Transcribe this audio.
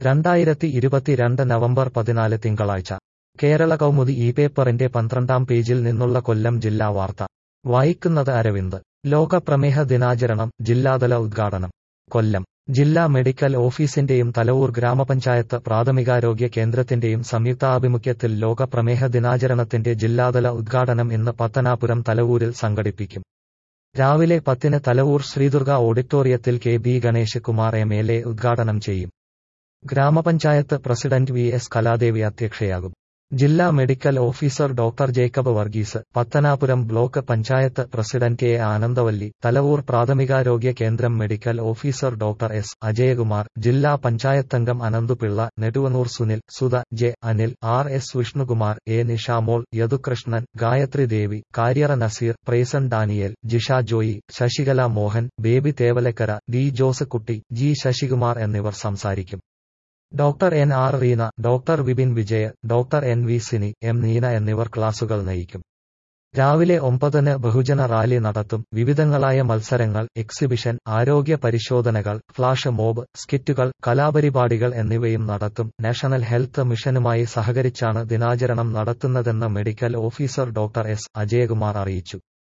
രണ്ടായിരത്തി ഇരുപത്തിരണ്ട് നവംബർ പതിനാല് തിങ്കളാഴ്ച കേരള കൗമുദി ഈ പേപ്പറിന്റെ പന്ത്രണ്ടാം പേജിൽ നിന്നുള്ള കൊല്ലം ജില്ലാ വാർത്ത വായിക്കുന്നത് അരവിന്ദ് ലോക പ്രമേഹ ദിനാചരണം ജില്ലാതല ഉദ്ഘാടനം കൊല്ലം ജില്ലാ മെഡിക്കൽ ഓഫീസിന്റെയും തലവൂർ ഗ്രാമപഞ്ചായത്ത് പ്രാഥമികാരോഗ്യ കേന്ദ്രത്തിന്റെയും സംയുക്താഭിമുഖ്യത്തിൽ ലോക പ്രമേഹ ദിനാചരണത്തിന്റെ ജില്ലാതല ഉദ്ഘാടനം ഇന്ന് പത്തനാപുരം തലവൂരിൽ സംഘടിപ്പിക്കും രാവിലെ പത്തിന് തലവൂർ ശ്രീദുർഗ ഓഡിറ്റോറിയത്തിൽ K B Ganesh Kumar M L A ഉദ്ഘാടനം ചെയ്യും ഗ്രാമപഞ്ചായത്ത് പ്രസിഡന്റ് വി എസ് കലാദേവി അധ്യക്ഷയാകും ജില്ലാ medical officer doctor Jacob Varghese Pathanapuram block panchayat president A Anandavalli Thalavoor പ്രാഥമികാരോഗ്യ കേന്ദ്രം medical officer doctor S Ajayakumar ജില്ലാ പഞ്ചായത്തംഗം Ananthupillai Neduvanoor Sunil Sudha J Anil R S Vishnukumar A Nishamol Yadukrishnan Gayathri Devi കാര്യറ നസീർ പ്രേസൻ ഡാനിയേൽ ജിഷ ജോയി ശശികല മോഹൻ ബേബി തേവലക്കര ഡി ജോസ് കുട്ടി ജി ശശികുമാർ എന്നിവർ സംസാരിക്കും doctor N R Reena doctor Vipin Vijaya doctor N V Sini M Neena എന്നിവർ ക്ലാസുകൾ നയിക്കും രാവിലെ ഒമ്പതിന് ബഹുജന റാലി നടത്തും വിവിധങ്ങളായ മത്സരങ്ങൾ എക്സിബിഷൻ ആരോഗ്യ പരിശോധനകൾ ഫ്ലാഷ് മോബ് സ്കിറ്റുകൾ കലാപരിപാടികൾ എന്നിവയും നടത്തും നാഷണൽ ഹെൽത്ത് മിഷനുമായി സഹകരിച്ചാണ് ദിനാചരണം നടത്തുന്നതെന്ന് medical officer doctor S Ajayakumar അറിയിച്ചു